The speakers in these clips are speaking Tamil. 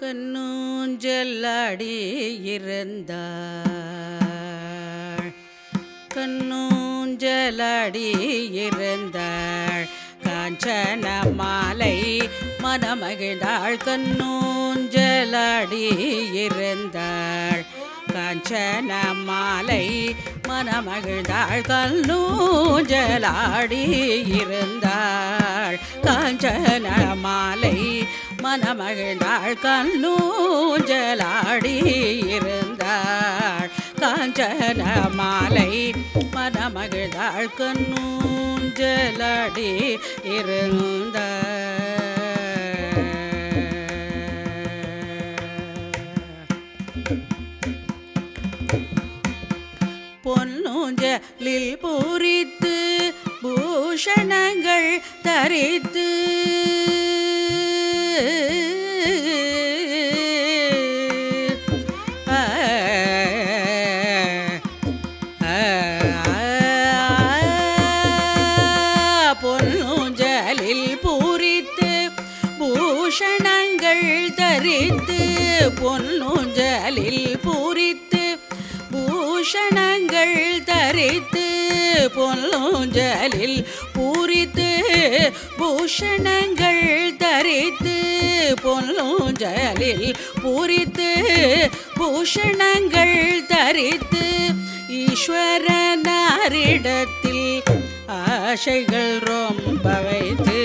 கண்ணூஞ்சல்லாடி இருந்தாள் கண்ணூஞ்சலாடி இருந்தாள் காஞ்சன மாலை மனமகிழ்ந்தாள் கண்ணூஞ்சலாடி இருந்தாள் காஞ்சன மாலை மனமகிழ்ந்தாள் கல்லூஞ்சலாடி இருந்தாள் காஞ்சன மாலை மனமகிழ்ந்தாள் கல்லூஞ்சலாடி இருந்தாள் காஞ்சன மாலை மனமகிழ்ந்தாள் கண்ணூஞ்சலாடி இருந்தாள் பொன்னூஞ்சலில் பூரித்து பூஷணங்கள் தரித்து ஆ, ஆ, பொன்னூஞ்சலில் பூரித்து பூஷணங்கள் தரித்து பொன்னூஞ்சலில் பூரித்து பூஷணங்கள் தரித்து பொன்னூஞ்சலில் பூரித்து பூஷணங்கள் தரித்து பொன்னூஞ்சலில் பூரித்து பூஷணங்கள் தரித்து ஈஸ்வரனாரிடத்தில் ஆசைகள் ரொம்ப வைத்து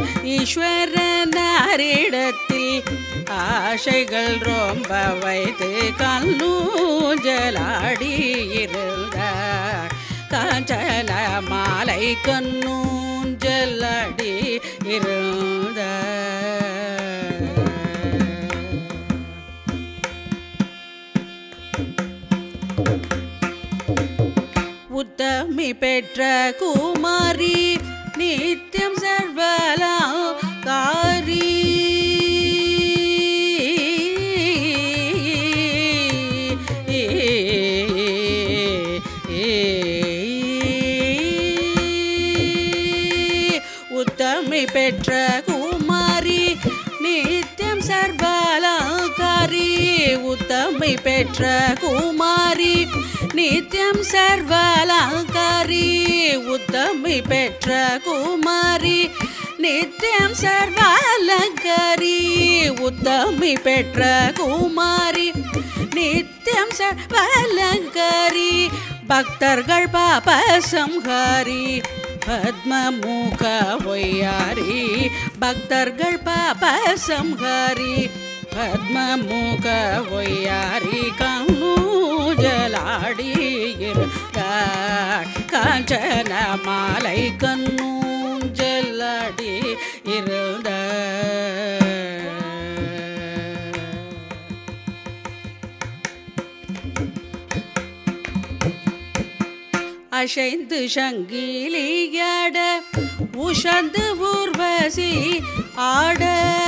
ஈஸ்வரனாரிடத்தில் ஆசைகள் ரொம்ப வைத்து கல்லூஞ்சலாடி இருந்தார் காஞ்சன மாலை கண்ணூஞ்சலாடி இருந்தார் உத்தமி பெற்ற குமாரி நித்தியம் சர்வலா காரி உத்தமி பெற்ற குமாரி நித்தியம் சர்வலங்காரி உத்தமி பெற்ற குமாரி நித்தியம் சர்வலங்காரி உத்தமி பெற்ற குமாரி நித்தியம் சர்வலங்காரி உத்தமி பெற்ற குமாரி நித்தியம் சர்வலங்காரி பக்தர்கள் பாப சம்ஹாரி பத்மமுக ஒய்யாரி பக்தர்கள் பாப சம்ஹாரி பத்மமுக ஒய்யாரி கண்ணூஜலாடி இருந்தாள் காஞ்சன மாலை கண்ணூஞ்சலாடி இருந்தாள் அசைந்து சங்கிலியாட உஷந்து ஊர்வசி ஆட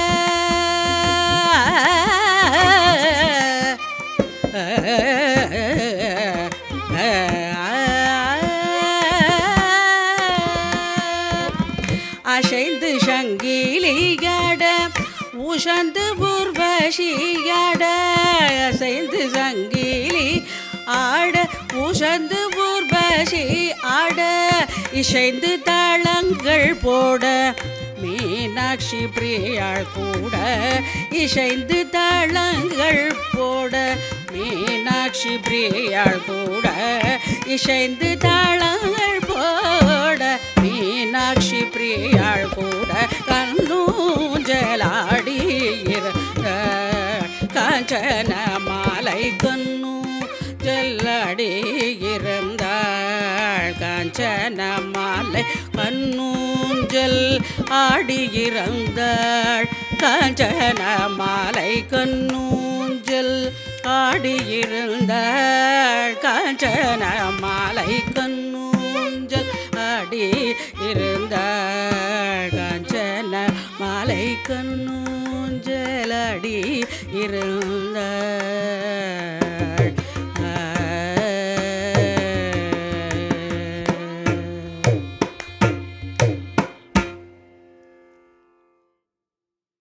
அசைந்து சங்கிலியாட உஷந்து ஊர்வசியாட அசைந்து சங்கிலி ஆட உஷந்து ஊர்வசி ஆட இசைந்து தாளங்கள் போட மீனாட்சி பிரியாள் கூட இசைந்து தாளங்கள் போட மீனாட்சி பிரியாள் கூட இசைந்து தாளங்கள் போட மீனாட்சி பிரியாள் கூட கண்ணூஞ்சலாடி இருந்த காஞ்சன மாலை கண்ணூ ஜல்லாடி இருந்தாள் காஞ்சன மாலை கண்ணூஞ்சல் ஆடியிருந்தாள் காஞ்சன மாலை கண்ணூஞ்சல் ஆடியிருந்தாள் காஞ்சன மாலை கண்ணூஞ்சல் ஆடி இருந்தாள் காஞ்சன மாலை கண்ணூஞ்சல் ஆடி இருந்தாள்